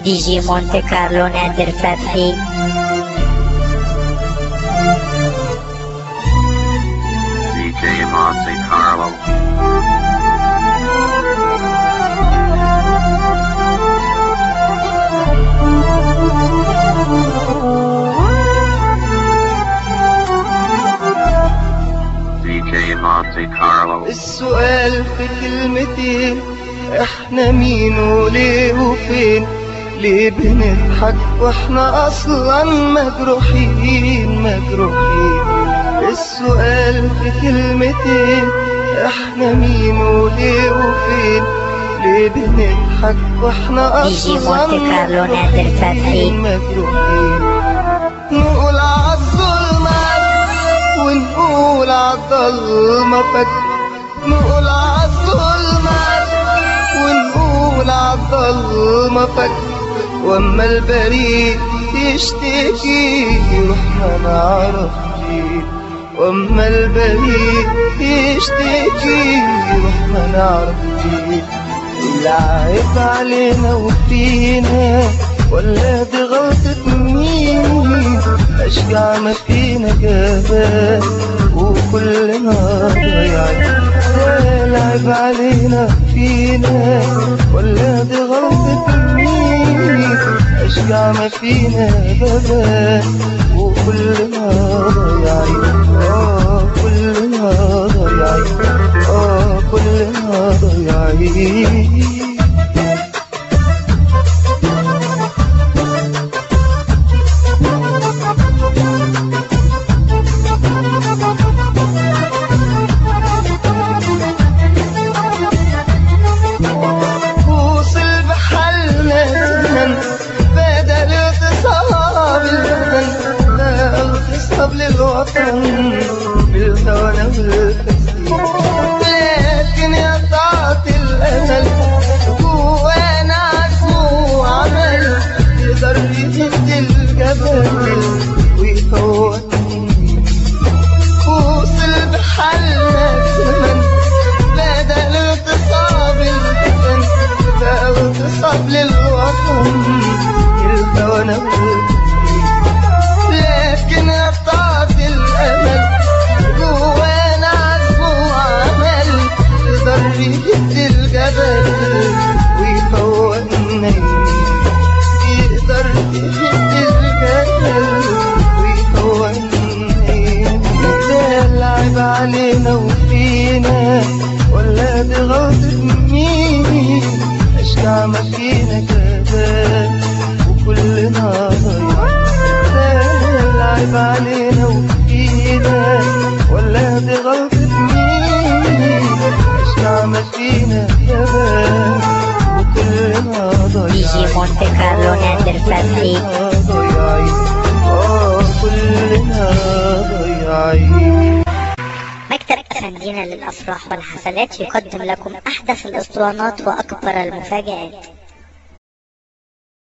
دي جي مونte كارلو نادر فتحي DJ Monte Carlo. DJ Monte Carlo. السؤال في كلمتين احنا مين وليه وفين ليه بنضحك واحنا اصلا مجروحين مجروحين السؤال في كلمتين احنا مين وليه وفين ليه بنضحك واحنا دي جي اصلا مونte كارلو نادر فتحي. مجروحين مجروحين نقول عالظلمة ونقول عالضلمة فك نقول عالظلمة ونقول عالضلمة فك واما البريد يشتكي يروح ما نعرف ليه واما البريد يشتكي يروح ما نعرف ليه العيب علينا وفينا ولا دي غلطة مين أشجع ما فينا جبال وكلنا ضايعين ده العيب علينا فينا ولا دي غلطة مين أشجع ما فينا جبال وكلنا ضايعين آه كلنا ضايعين آه كلنا ضايعين وصل بحالنا زمن بدل اغتصاب البدن لا اغتصاب للوطن بالهوى والتسليم لكن يا طاعة الأمل جوانا عزم وعمل يقدر يهد الجبل ويفوتني وصل بحالنا زمن بدل اغتصاب البدن بقى اغتصاب للوطن الهوى لكن قطعت الامل جوانا عزم وعمل يقدر يهد الجبل ويفوقنا يقدر يهد الجبل ويفوقنا ده العيب علينا وفينا ولا دي غلطة مين أشجع ما فينا جبال وكلنا ضايعين ده العيب علينا وفينا ولا دي غلطة مين أشجع ما فينا جبال وكلنا دي جي ضايعين مونte كارلو نادر فتحي كلنا ضايعين آه كلنا ضايعين مكتب أفندينا للأفراح والحفلات يقدم لكم أحدث الأسطوانات وأكبر المفاجآت